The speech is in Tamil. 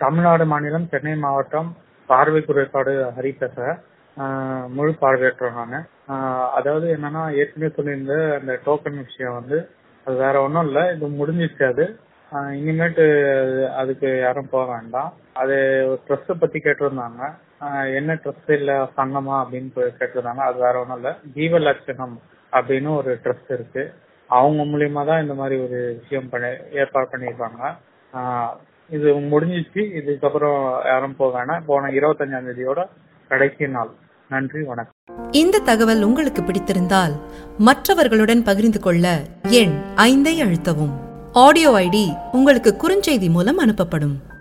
தமிழ்நாடு மாநிலம் சென்னை மாவட்டம் பார்வை குறைபாடு ஹரி பேசுறேன் ஆஹ் முழு பார்வையற்றோம் நான் அதாவது என்னன்னா ஏற்கனவே சொல்லியிருந்த அந்த டோக்கன் விஷயம் வந்து அது வேற ஒன்றும் இல்லை இது முடிஞ்சிச்சு அது ஆஹ் இனிமேட்டு அதுக்கு யாரும் போக வேண்டாம் அது ட்ரெஸ் பத்தி கேட்டிருந்தாங்க ஆஹ் என்ன ட்ரெஸ் இல்ல சங்கமா அப்படின்னு போய் கேட்டிருந்தாங்க அது வேற ஒன்றும் இல்லை ஜீவலட்சணம் அப்படின்னு ஒரு ட்ரஸ்ட் இருக்கு அவங்க மூலியமா தான் இந்த மாதிரி ஒரு விஷயம் பண்ணி ஏற்பாடு பண்ணியிருக்காங்க ஆஹ் இது முடிஞ்சிச்சு இதுக்கப்புறம் யாரும் போக வேணாம் போன இருபத்தஞ்சாம் தேதியோட கடைசி நாள் நன்றி வணக்கம் இந்த தகவல் உங்களுக்கு பிடித்திருந்தால் மற்றவர்களுடன் பகிர்ந்து கொள்ள எண் ஐந்தை அழுத்தவும் ஆடியோ ஐடி உங்களுக்கு குறுஞ்செய்தி மூலம் அனுப்பப்படும்